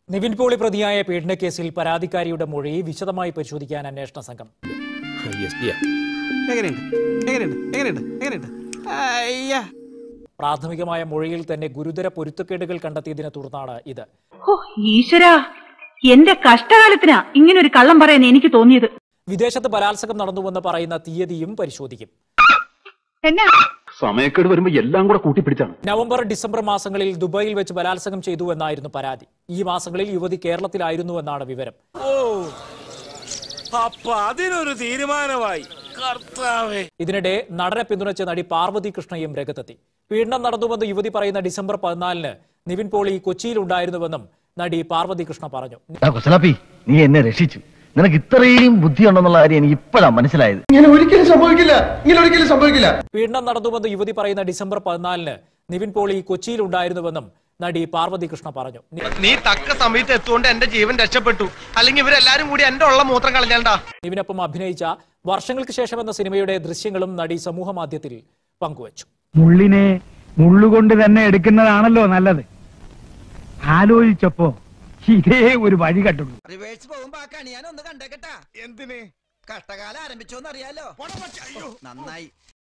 Nivin poly പ്രതിയായ പീഡനക്കേസിൽ പരാതിക്കാരിയുടെ മൊഴി വിശദമായി പരിശോധിക്കാൻ അന്വേഷണ സംഘം എങ്ങനെയുണ്ട് എങ്ങനെയുണ്ട് എങ്ങനെയുണ്ട് എങ്ങനെയുണ്ട് അയ്യാ പ്രാഥമികമായ മൊഴിയിൽ തന്നെ ഗുരുതര പൊരുത്തക്കേടുകൾ കണ്ടെത്തിയതിനെ തുടർന്നാണ് ഇത് ഓ ഈശ്വരാ എന്റെ കഷ്ടകാലത്തിനാ ഇങ്ങനൊരു കള്ളം പറയാൻ എനിക്ക് തോന്നിയത് വിദേശത്ത് ബലാത്സംഗം നടന്നുവെന്ന് പറയുന്ന തീയതിയും പരിശോധിക്കും എന്നാ സമയക്കേട് വരുമ്പോ എല്ലാം കൂടെ കൂട്ടിപ്പിടിച്ചാണ് നവംബർ ഡിസംബർ മാസങ്ങളിൽ ദുബായിൽ വെച്ച് ബലാത്സംഗം ചെയ്തു എന്നായിരുന്നു പരാതി ഈ മാസങ്ങളിൽ യുവതി കേരളത്തിലായിരുന്നുവെന്നാണ് വിവരം ഓ അപ്പൊ അതിനൊരു തീരുമാനമായി കർത്താവേ ഇതിനിടെ നടനെ പിന്തുണച്ച നടി പാർവതി കൃഷ്ണയും രംഗത്തെത്തി പീഡനം നടന്നുവെന്ന് യുവതി പറയുന്ന ഡിസംബർ പതിനാലിന് നിവിൻ പോളി കൊച്ചിയിലുണ്ടായിരുന്നുവെന്നും നടി പാർവതി കൃഷ്ണ പറഞ്ഞു കുസലാപ്പി നീ എന്നെ രക്ഷിച്ചു നിനക്ക് ഇത്രയും ബുദ്ധിയുണ്ടെന്നുള്ള കാര്യം എനിക്ക് ഇപ്പോഴാ മനസ്സിലായത് ഇങ്ങനെ ഒരിക്കലും സംഭവിക്കില്ല ഇങ്ങനെ ഒരിക്കലും സംഭവിക്കില്ല പീഡനം നടന്നുവെന്ന് യുവതി പറയുന്ന ഡിസംബർ പതിനാലിന് നിവിൻ പോളി കൊച്ചിയിലുണ്ടായിരുന്നുവെന്നും നടി പാർവതി കൃഷ്ണ പറഞ്ഞു നി- നീ തക്ക സമയത്ത് എത്തുകൊണ്ട് എന്റെ ജീവൻ രക്ഷപ്പെട്ടു അല്ലെങ്കിൽ ഇവരെല്ലാരും കൂടി എന്റെ ഉള്ള മൂത്രം കളഞ്ഞാണ്ടാ നിവിനൊപ്പം അഭിനയിച്ച വർഷങ്ങൾക്ക് ശേഷം എന്ന സിനിമയുടെ ദൃശ്യങ്ങളും നടി സമൂഹ മാധ്യമത്തിൽ പങ്കുവച്ചു മുള്ളിനെ മുള്ളുകൊണ്ട് തന്നെ എടുക്കുന്നതാണല്ലോ നല്ലത് ആലോചിച്ചപ്പോ ഇതേ ഒരു വഴി കണ്ടുള്ളൂ റിവേഴ്സ് പോകുമ്പോ ആ കണി ഞാൻ ഒന്ന് കണ്ടേക്കട്ടാ എന്തിന് കഷ്ടകാലം ആരംഭിച്ചോന്ന് അറിയാലോ നന്നായി